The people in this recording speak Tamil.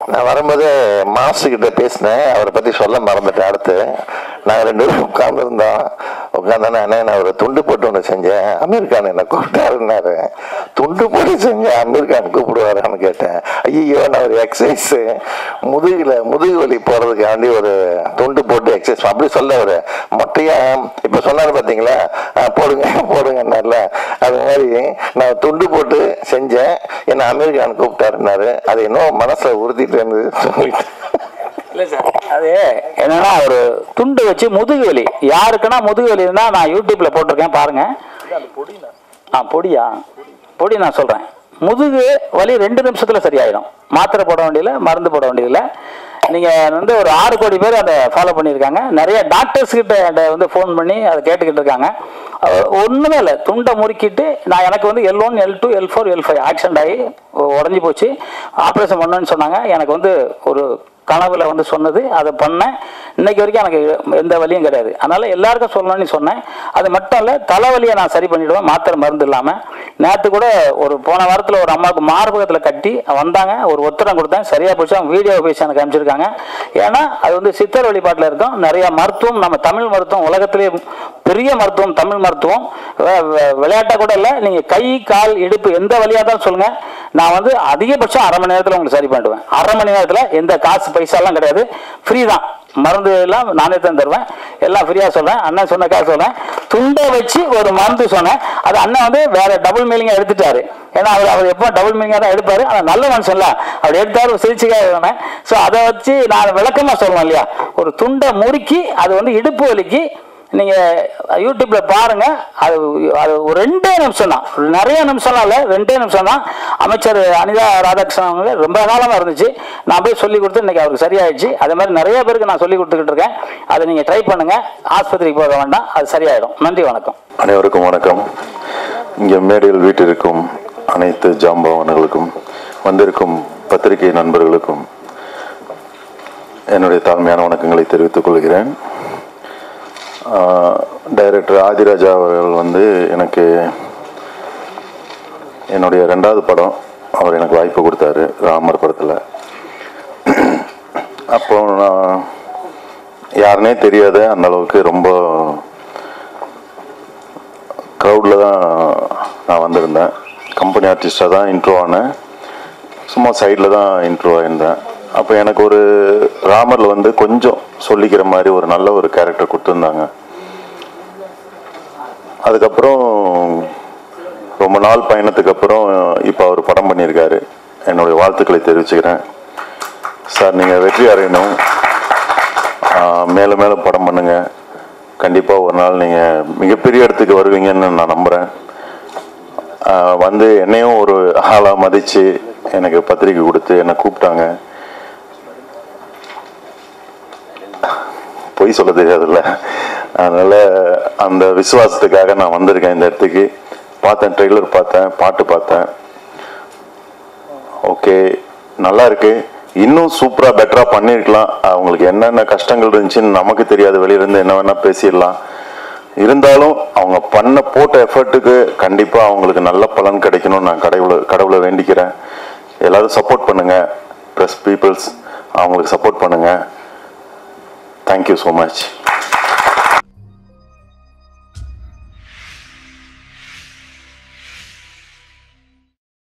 நான் வரும்போது மாசுக்கிட்ட பேசினேன் அவரை பற்றி சொல்ல மறந்துட்டேன் அடுத்து நாங்கள் ரெண்டு பேரும் உட்காந்துருந்தோம் உட்காந்தோன்னே அண்ணே நான் ஒரு துண்டு போட்டு ஒன்று செஞ்சேன் அமீர்கான் என்னை கூப்பிட்டாருன்னாரு துண்டு போட்டு செஞ்சேன் அமீர்கான் கூப்பிடுவாரான்னு கேட்டேன் ஐயோ நான் ஒரு எக்ஸசைஸ் முதுகில் முதுகு வலி போகிறதுக்காண்டி ஒரு துண்டு போட்டு எக்ஸசைஸ் அப்படி சொல்ல ஒரு மொட்டையா இப்போ சொன்னாரு பார்த்தீங்களா ஆ, போடுங்க போடுங்கன்னார்ல அது மாதிரி நான் துண்டு போட்டு செஞ்சேன் என்னை அமீர்கான் கூப்பிட்டாருன்னாரு அது இன்னும் மனசில் உறுத்திட்டு இருந்தது சொல்லிட்டு இல்லை சார் அது என்னன்னா ஒரு துண்டு வச்சு முதுகு வலி யாருக்குன்னா முதுகு வலி இருந்தால் நான் யூடியூப்ல போட்டிருக்கேன் பாருங்க ஆ பொடியா பொடி நான் சொல்கிறேன் முதுகு வலி ரெண்டு நிமிஷத்தில் சரியாயிடும் மாத்திரை போட வேண்டியதில்லை மருந்து போட வேண்டியதில்லை நீங்கள் வந்து ஒரு ஆறு கோடி பேர் அதை ஃபாலோ பண்ணியிருக்காங்க நிறைய டாக்டர்ஸ் கிட்ட அதை வந்து ஃபோன் பண்ணி அதை கேட்டுக்கிட்டு இருக்காங்க அஹ் ஒண்ணுமே இல்லை துண்டை முறுக்கிட்டு நான் எனக்கு வந்து L one L two L four L five accident ஆகி உடஞ்சி போச்சு ஆப்ரேஷன் பண்ணணும்னு சொன்னாங்க எனக்கு வந்து ஒரு கனவுல வந்து சொன்னது அதை பண்ணேன் இன்னைக்கு வரைக்கும் எனக்கு எந்த வலியும் கிடையாது அதனால எல்லாருக்கும் சொல்லணும்னு சொன்னேன் அது மட்டும் இல்லை தலைவலியை நான் சரி பண்ணிடுவேன் மாத்திரை மருந்து இல்லாமல் நேற்று கூட ஒரு போன வாரத்தில் ஒரு அம்மாவுக்கு மார்பகத்தில் கட்டி வந்தாங்க ஒரு ஒத்தடம் கொடுத்தேன் சரியா போச்சு அவங்க வீடியோ பேசி எனக்கு அனுப்பிச்சிருக்காங்க ஏன்னா அது வந்து சித்தர் வழிபாட்டில் இருக்கும் நிறைய மருத்துவம் நம்ம தமிழ் மருத்துவம் உலகத்திலே பெரிய மருத்துவம் தமிழ் மருத்துவம் வி- வி- விளையாட்டா கூட இல்லை நீங்கள் கை கால் இடுப்பு எந்த வழியாக தான் சொல்லுங்க நான் வந்து அதிகபட்சம் அரை மணி நேரத்தில் உங்களுக்கு சரி பண்ணிடுவேன் அரை மணி நேரத்தில் எந்த காசு பைசாலாம் கிடையாது ஃப்ரீ தான் மருந்து எல்லாம் நானே தான் தருவேன் எல்லாம் ஃப்ரீயாக சொல்றேன் அண்ணன் சொன்ன காசு சொல்றேன் துண்டை வச்சு ஒரு மருந்து சொன்னேன் அது அண்ணன் வந்து வேற டபுள் மீனிங்காக எடுத்துட்டாரு ஏன்னா அவர் அவர் எப்போ டபுள் மீனிங்காக தான் எடுப்பாரு ஆனால் நல்ல மனுஷன்ல அவர் எடுத்தாரு ஒரு சிகிச்சைக்காக சொன்னேன் ஸோ அதை வச்சு நான் விளக்கமாக சொல்லுவேன் இல்லையா ஒரு துண்டை முறுக்கி அது வந்து இடுப்பு வலிக்கு நீங்க யூடியூப்ல பாருங்க அது அது ஒரு ரெண்டே நிமிஷம் தான் நிறைய நிமிஷம்லாம் இல்லை ரெண்டே நிமிஷம் தான் அமைச்சர் அனிதா ராதாகிருஷ்ணன் அவங்க ரொம்ப காலமா இருந்துச்சு நான் போய் சொல்லி கொடுத்து இன்னைக்கு அவருக்கு சரியாயிடுச்சு அதே மாதிரி நிறைய பேருக்கு நான் சொல்லி கொடுத்துக்கிட்டு இருக்கேன் அதை நீங்க ட்ரை பண்ணுங்க ஆஸ்பத்திரிக்கு போக வேண்டாம் அது சரியாயிடும் நன்றி வணக்கம் அனைவருக்கும் வணக்கம் இங்கே மேடையில் வீட்டிற்கும் அனைத்து ஜாம்பவான்களுக்கும் வந்திருக்கும் பத்திரிகை நண்பர்களுக்கும் என்னுடைய தாழ்மையான வணக்கங்களை தெரிவித்துக் கொள்கிறேன் ஆஹ், டைரக்டர் ஆதிராஜா அவர்கள் வந்து எனக்கு என்னுடைய ரெண்டாவது படம் அவர் எனக்கு வாய்ப்பு கொடுத்தாரு ராமர் படத்தில் அப்போ நான் யாருனே தெரியாத அந்த அளவுக்கு ரொம்ப க்ரௌடில் தான் நான் வந்திருந்தேன் கம்பெனி ஆர்டிஸ்டாக தான் இன்ட்ரோ ஆனேன் சும்மா சைடில் தான் இன்ட்ரோ ஆயிருந்தேன் அப்போ எனக்கு ஒரு ராமரில் வந்து கொஞ்சம் சொல்லிக்கிற மாதிரி ஒரு நல்ல ஒரு கேரக்டர் கொடுத்துருந்தாங்க அதுக்கப்புறம் ரொம்ப நாள் பயணத்துக்கு அப்புறம் இப்போ அவர் படம் பண்ணியிருக்காரு என்னுடைய வாழ்த்துக்களை தெரிவிச்சுக்கிறேன் சார் நீங்கள் வெற்றி அடையணும் ஆஹ் மேலும் மேலும் படம் பண்ணுங்க கண்டிப்பாக ஒரு நாள் நீங்கள் மிகப்பெரிய இடத்துக்கு வருவீங்கன்னு நான் நம்புகிறேன் வந்து என்னையும் ஒரு ஆளாக மதித்து எனக்கு பத்திரிக்கை கொடுத்து என்னை கூப்பிட்டாங்க பொய் சொல்ல தெரியாதுல்ல அதனால அந்த விசுவாசத்துக்காக நான் வந்திருக்கேன் இந்த இடத்துக்கு பார்த்தேன் ட்ரெய்லர் பார்த்தேன் பாட்டு பார்த்தேன் ஓகே நல்லா இருக்கு இன்னும் சூப்பரா பெட்டரா பண்ணிருக்கலாம் அவங்களுக்கு என்னென்ன கஷ்டங்கள் இருந்துச்சுன்னு நமக்கு தெரியாது வெளியில இருந்து என்ன வேணா பேசிடலாம் இருந்தாலும் அவங்க பண்ண போட்ட எஃபர்ட்டுக்கு கண்டிப்பா அவங்களுக்கு நல்ல பலன் கிடைக்கணும்னு நான் கடவுளை கடவுளை வேண்டிக்கிறேன் எல்லாரும் சப்போர்ட் பண்ணுங்க ப்ரெஸ் பீப்புள்ஸ் அவங்களுக்கு சப்போர்ட் பண்ணுங்க தேங்க்யூ ஸோ மச்